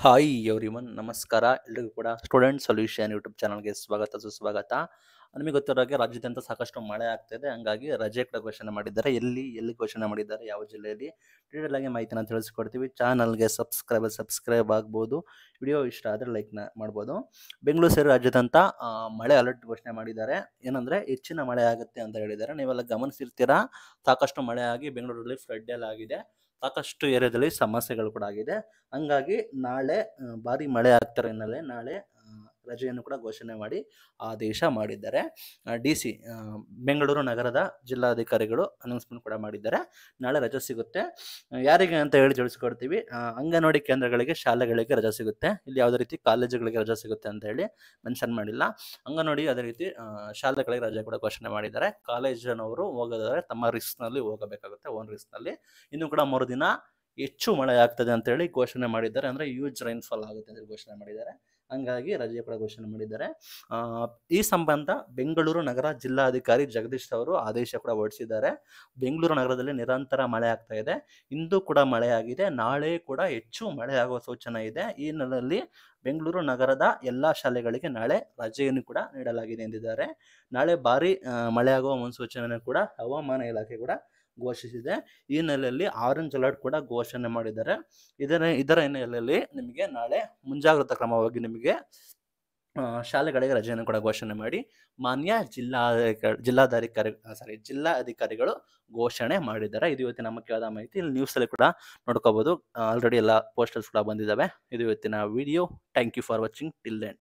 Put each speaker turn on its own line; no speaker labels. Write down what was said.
hi everyone ನಮಸ್ಕಾರ ಎಲ್ರಿಗೂ ಕೂಡ ಸ್ಟೂಡೆಂಟ್ ಸೊಲ್ಯೂಷನ್ ಯೂಟ್ಯೂಬ್ ಚಾನಲ್ಗೆ ಸ್ವಾಗತ ಸುಸ್ವಾಗತ ನಿಮಗೆ ಗೊತ್ತಿರೋ ಹಾಗೆ ರಾಜ್ಯಾದ್ಯಂತ ಸಾಕಷ್ಟು ಮಳೆ ಆಗ್ತಿದೆ ಹಂಗಾಗಿ ರಜೆ ಕೂಡ ಘೋಷಣೆ ಮಾಡಿದ್ದಾರೆ ಎಲ್ಲಿ ಎಲ್ಲಿ ಘೋಷಣೆ ಮಾಡಿದ್ದಾರೆ ಯಾವ ಜಿಲ್ಲೆಯಲ್ಲಿ ಡೀಟೇಲ್ ಆಗಿ ಮಾಹಿತಿನ ತಿಳಿಸ್ಕೊಡ್ತೀವಿ ಚಾನಲ್ಗೆ ಸಬ್ಸ್ಕ್ರೈಬ್ ಸಬ್ಸ್ಕ್ರೈಬ್ ಆಗ್ಬೋದು ವಿಡಿಯೋ ಇಷ್ಟ ಆದರೆ ಲೈಕ್ನ ಮಾಡ್ಬೋದು ಬೆಂಗಳೂರು ಸೇರಿ ರಾಜ್ಯಾದ್ಯಂತ ಆ, ಮಳೆ ಅಲರ್ಟ್ ಘೋಷಣೆ ಮಾಡಿದ್ದಾರೆ ಏನಂದ್ರೆ ಹೆಚ್ಚಿನ ಮಳೆ ಆಗುತ್ತೆ ಅಂತ ಹೇಳಿದ್ದಾರೆ ನೀವೆಲ್ಲ ಗಮನಿಸಿರ್ತೀರಾ ಸಾಕಷ್ಟು ಮಳೆ ಆಗಿ ಬೆಂಗಳೂರಲ್ಲಿ ಫ್ಲಡ್ ಎಲ್ಲ ಆಗಿದೆ ಸಾಕಷ್ಟು ಏರಿಯಾದಲ್ಲಿ ಸಮಸ್ಯೆಗಳು ಕೂಡ ಆಗಿದೆ ಹಂಗಾಗಿ ನಾಳೆ ಆ, ಭಾರಿ ಮಳೆ ಆಗ್ತಿರೋ ಹಿನ್ನೆಲೆ ನಾಳೆ ಆ, ರಜೆಯನ್ನು ಕೂಡ ಘೋಷಣೆ ಮಾಡಿ ಆದೇಶ ಮಾಡಿದ್ದಾರೆ ಡಿ ಸಿ ಬೆಂಗಳೂರು ನಗರದ ಜಿಲ್ಲಾಧಿಕಾರಿಗಳು ಅನೌನ್ಸ್ಮೆಂಟ್ ಕೂಡ ಮಾಡಿದ್ದಾರೆ ನಾಳೆ ರಜೆ ಸಿಗುತ್ತೆ ಆ, ಯಾರಿಗೆ ಅಂತ ಹೇಳಿ ತಿಳಿಸ್ಕೊಡ್ತೀವಿ ಆ, ಅಂಗನವಾಡಿ ಕೇಂದ್ರಗಳಿಗೆ ಶಾಲೆಗಳಿಗೆ ರಜೆ ಸಿಗುತ್ತೆ ಇಲ್ಲಿ ಯಾವುದೇ ರೀತಿ ಕಾಲೇಜುಗಳಿಗೆ ರಜೆ ಸಿಗುತ್ತೆ ಅಂತ ಹೇಳಿ ಮೆನ್ಷನ್ ಮಾಡಿಲ್ಲ ಅಂಗನವಾಡಿ ಅದೇ ರೀತಿ ಆ, ಶಾಲೆಗಳಿಗೆ ರಜೆ ಕೂಡ ಘೋಷಣೆ ಮಾಡಿದ್ದಾರೆ ಕಾಲೇಜಿನವರು ಹೋಗೋದಾದ್ರೆ ತಮ್ಮ ರಿಸ್ಕ್ನಲ್ಲಿ ಹೋಗಬೇಕಾಗುತ್ತೆ ಓನ್ ರಿಸ್ಕ್ನಲ್ಲಿ ಇನ್ನು ಕೂಡ ಮೂರು ದಿನ ಹೆಚ್ಚು ಮಳೆ ಆಗ್ತದೆ ಅಂತ ಹೇಳಿ ಘೋಷಣೆ ಮಾಡಿದ್ದಾರೆ ಅಂದ್ರೆ ಯೂಜ್ ರೈನ್ಫಾಲ್ ಆಗುತ್ತೆ ಅಂತ ಹೇಳಿ ಘೋಷಣೆ ಮಾಡಿದ್ದಾರೆ ಹಂಗಾಗಿ ರಜೆ ಕೂಡ ಘೋಷಣೆ ಮಾಡಿದ್ದಾರೆ ಆ, ಈ ಸಂಬಂಧ ಬೆಂಗಳೂರು ನಗರ ಜಿಲ್ಲಾಧಿಕಾರಿ ಜಗದೀಶ್ ಅವರು ಆದೇಶ ಕೂಡ ಹೊರಡಿಸಿದ್ದಾರೆ ಬೆಂಗಳೂರು ನಗರದಲ್ಲಿ ನಿರಂತರ ಮಳೆ ಆಗ್ತಾ ಇದೆ ಇಂದು ಕೂಡ ಮಳೆ ಆಗಿದೆ ನಾಳೆ ಕೂಡ ಹೆಚ್ಚು ಮಳೆ ಆಗುವ ಸೂಚನೆ ಇದೆ ಈ ಹಿನ್ನೆಲೆಯಲ್ಲಿ ಬೆಂಗಳೂರು ನಗರದ ಎಲ್ಲಾ ಶಾಲೆಗಳಿಗೆ ನಾಳೆ ರಜೆಯನ್ನು ಕೂಡ ನೀಡಲಾಗಿದೆ ಎಂದಿದ್ದಾರೆ ನಾಳೆ ಭಾರಿ ಆ, ಮಳೆ ಆಗುವ ಮುನ್ಸೂಚನೆ ಕೂಡ ಹವಾಮಾನ ಇಲಾಖೆ ಕೂಡ ಘೋಷಿಸಿದೆ ಈ ಹಿನ್ನೆಲೆಯಲ್ಲಿ ಆರೆಂಜ್ ಅಲರ್ಟ್ ಕೂಡ ಘೋಷಣೆ ಮಾಡಿದ್ದಾರೆ ಇದರ ಇದರ ಹಿನ್ನೆಲೆಯಲ್ಲಿ ನಿಮಗೆ ನಾಳೆ ಮುಂಜಾಗ್ರತಾ ಕ್ರಮವಾಗಿ ನಿಮಗೆ ಆ, ಶಾಲೆಗಳಿಗೆ ರಜೆಯನ್ನು ಕೂಡ ಘೋಷಣೆ ಮಾಡಿ ಮಾನ್ಯ ಜಿಲ್ಲಾ ಜಿಲ್ಲಾಧಿಕಾರಿ ಸಾರಿ ಜಿಲ್ಲಾ ಅಧಿಕಾರಿಗಳು ಘೋಷಣೆ ಮಾಡಿದ್ದಾರೆ ಇದು ಇವತ್ತಿನ ಮುಖ್ಯವಾದ ಮಾಹಿತಿ ಇಲ್ಲಿ ನ್ಯೂಸಲ್ಲಿ ಕೂಡ ನೋಡ್ಕೋಬಹುದು ಆಲ್ರೆಡಿ ಎಲ್ಲ ಪೋಸ್ಟರ್ಸ್ ಕೂಡ ಬಂದಿದ್ದಾವೆ ಇದು ಇವತ್ತಿನ video thank you for watching till then